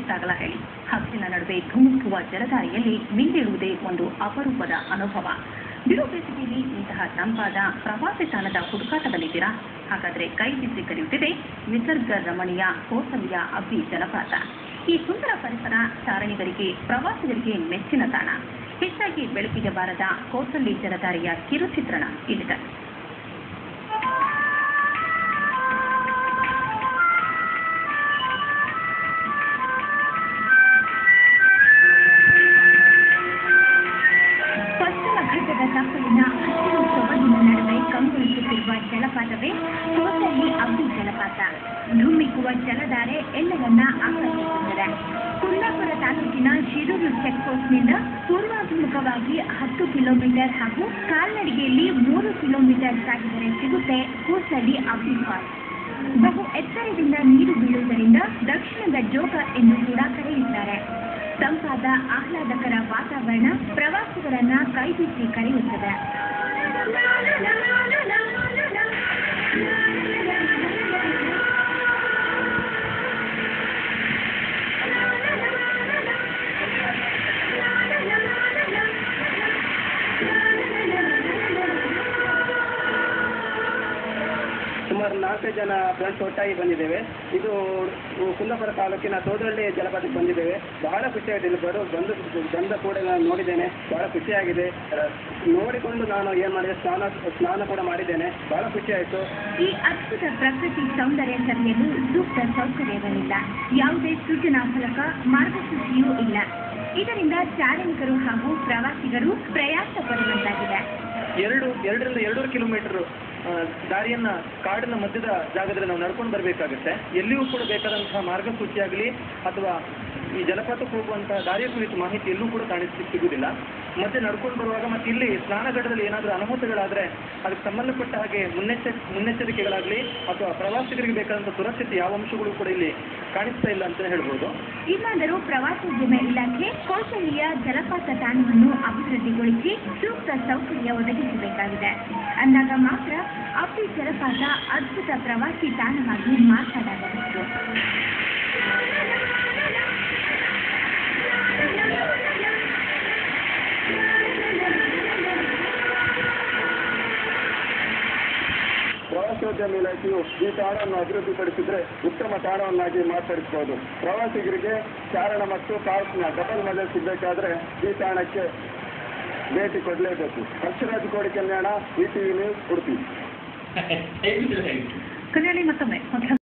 ತಗಲ ಹೇಳಿ ಹಸಿರಿನ ನಡುವೆ ಧುಮುಕುವ ಜಲಧಾರಿಯಲ್ಲಿ ಮಿಂದೇಳುವುದೇ ಒಂದು ಅಪರೂಪದ ಅನುಭವ ಬಿರು ಬೇಸಿಗೆಯಲ್ಲಿ ಇಂತಹ ತಂಪಾದ ಪ್ರವಾಸಿ ತಾಣದ ಹುಡುಕಾಟದಲ್ಲಿದ್ದೀರಾ ಹಾಗಾದ್ರೆ ಕೈ ಬಿಸಿ ಕರೆಯುತ್ತಿದೆ ನಿಸರ್ಗ ರಮಣೀಯ ಕೋಸಲಿಯ ಅಬ್ಬಿ ಜಲಪಾತ ಈ ಸುಂದರ ಪರಿಸರ ಚಾರಣಿಗರಿಗೆ ಪ್ರವಾಸಿಗರಿಗೆ ಮೆಚ್ಚಿನ ತಾಣ ಹೆಚ್ಚಾಗಿ ಬೆಳಕಿಗೆ ಬಾರದ ಕೋಸಲ್ಲಿ ಜಲಧಾರಿಯ ಕಿರುಚಿತ್ರಣ ಇಲ್ಲಿದೆ ಪಶ್ಚಿಮ ಘಟ್ಟದ ತಪ್ಪಲಿನ ಹಸಿರು ಸೊಬಗಿನ ನಡುವೆ ಕಂಗೊಳಿಸುತ್ತಿರುವ ಜಲಪಾತವೇ ಕೋಸಲ್ಲಿ ಅಬ್ಬಿ ಜಲಪಾತ ಧುಮ್ಮಿಕ್ಕುವ ಜಲಧಾರೆ ಎಲ್ಲರನ್ನ ಆಕರ್ಷಿಸುತ್ತದೆ ಕುಂದಾಪುರ ತಾಲೂಕಿನ ಶಿರೂರು ಚೆಕ್ಪೋಸ್ಟ್ನಿಂದ ಪೂರ್ವಾಭಿಮುಖವಾಗಿ ಹತ್ತು ಕಿಲೋಮೀಟರ್ ಹಾಗೂ ಕಾಲ್ನಡಿಗೆಯಲ್ಲಿ ಮೂರು ಕಿಲೋಮೀಟರ್ ಸಾಗಿದರೆ ಸಿಗುತ್ತೆ ಕೂಸಲಿ ಅಬ್ಬಿ ಫಾಲ್ಸ್ ಬಹು ಎತ್ತರದಿಂದ ನೀರು ಬೀಳುವುದರಿಂದ ದಕ್ಷಿಣದ ಜೋಗ ಎಂದು ಕೂಡ ಕರೆಯುತ್ತಾರೆ ತಂಪಾದ ಆಹ್ಲಾದಕರ ವಾತಾವರಣ ಪ್ರವಾಸಿಗರನ್ನ ಕೈಬಿಸಿ ಕರೆಯುತ್ತದೆ ಸುಮಾರು ನಾಲ್ಕು ಜನ ಫ್ರೆಂಡ್ಸ್ ಒಟ್ಟಾಗಿ ಬಂದಿದ್ದೇವೆ ಇದು ಕುಂದಾಪುರ ತಾಲೂಕಿನ ತೋದಳ್ಳಿ ಜಲಪಾತಕ್ಕೆ ಬಂದಿದ್ದೇವೆ ಬಹಳ ಖುಷಿಯಾಗಿದೆ ಇಲ್ಲಿ ಬರೋ ಬಂದು ಬಂದ ಕೂಡ ನಾನು ನೋಡಿದ್ದೇನೆ ಬಹಳ ಖುಷಿಯಾಗಿದೆ ಅಹ್, ನೋಡಿಕೊಂಡು ನಾನು ಏನು ಮಾಡಿದೆ ಸ್ನಾನ ಸ್ನಾನ ಕೂಡ ಮಾಡಿದ್ದೇನೆ ಬಹಳ ಖುಷಿಯಾಯಿತು ಈ ಅದ್ಭುತ ಪ್ರಕೃತಿ ಸೌಂದರ್ಯ ಸವಿಯಲು ಸೂಕ್ತ ಸೌಕರ್ಯಗಳಿಲ್ಲ ಯಾವುದೇ ಸೂಚನಾ ಫಲಕ ಮಾರ್ಗಸೂಚಿಯೂ ಇಲ್ಲ ಇದರಿಂದ ಚಾರಣಿಕರು ಹಾಗೂ ಪ್ರವಾಸಿಗರು ಪ್ರಯಾಸ ಪಡುವಂತಾಗಿದೆ ಎರಡು ಎರಡರಿಂದ ಎರಡೂವರೆ ಕಿಲೋಮೀಟರ್ ದಾರಿಯನ್ನ ಕಾಡಿನ ಮಧ್ಯದ ಜಾಗದಲ್ಲಿ ನಾವು ನಡ್ಕೊಂಡು ಬರಬೇಕಾಗುತ್ತೆ ಎಲ್ಲಿಯೂ ಕೂಡ ಬೇಕಾದಂತಹ ಮಾರ್ಗಸೂಚಿಯಾಗಲಿ ಅಥವಾ ಈ ಜಲಪಾತಕ್ಕೆ ಹೋಗುವಂತಹ ದಾರಿಯ ಕುರಿತು ಮಾಹಿತಿ ಎಲ್ಲೂ ಕೂಡ ಕಾಣಿಸ್ಲಿಕ್ಕೆ ಸಿಗುವುದಿಲ್ಲ ಮತ್ತೆ ನಡ್ಕೊಂಡು ಬರುವಾಗ ಮತ್ತೆ ಇಲ್ಲಿ ಸ್ನಾನಘಟ್ಟದಲ್ಲಿ ಏನಾದರೂ ಅನಾಹುತಗಳಾದ್ರೆ ಅದಕ್ಕೆ ಸಂಬಂಧಪಟ್ಟ ಹಾಗೆ ಮುನ್ನೆಚ್ಚ ಮುನ್ನೆಚ್ಚರಿಕೆಗಳಾಗಲಿ ಅಥವಾ ಪ್ರವಾಸಿಗರಿಗೆ ಬೇಕಾದಂಥ ಸುರಕ್ಷತೆ ಯಾವ ಅಂಶಗಳು ಕೂಡ ಇಲ್ಲಿ ಕಾಣಿಸ್ತಾ ಇಲ್ಲ ಅಂತ ಹೇಳ್ಬೋದು ಇನ್ನಾದರೂ ಪ್ರವಾಸೋದ್ಯಮ ಇಲಾಖೆ ಕೌಶಲ್ಯ ಜಲಪಾತ ತಾಣವನ್ನು ಅಭಿವೃದ್ಧಿಗೊಳಿಸಿ ಸೂಕ್ತ ಸೌಕರ್ಯ ಒದಗಿಸಬೇಕಾಗಿದೆ ಅಂದಾಗ ಮಾತ್ರ ಅಬ್ಬಿ ಜಲಪಾತ ಅದ್ಭುತ ಪ್ರವಾಸಿ ತಾಣವಾಗಿ ಮಾರ್ಪಾಡಾಗಬಹುದು ಪ್ರವಾಸೋದ್ಯಮ ಇಲಾಖೆಯು ಈ ತಾಣವನ್ನು ಅಭಿವೃದ್ಧಿಪಡಿಸಿದ್ರೆ ಉತ್ತಮ ತಾಣವನ್ನಾಗಿ ಮಾರ್ಪಡಿಸಬಹುದು ಪ್ರವಾಸಿಗರಿಗೆ ಚಾರಣ ಮತ್ತು ಪಾರ್ಕ್ನ ಡಬಲ್ ಮಜಾ ಸಿಗಬೇಕಾದ್ರೆ ಈ ತಾಣಕ್ಕೆ ಭೇಟಿ ಕೊಡಲೇಬೇಕು ಹರ್ಷರಾಜ್ ಕೋಡಿ ಕಲ್ಯಾಣ ಈ ಟಿವಿ ನ್ಯೂಸ್ ಉಡುಪಿ ಕೊನೆಯಲ್ಲಿ ಮತ್ತೊಮ್ಮೆ ಮೊದಲ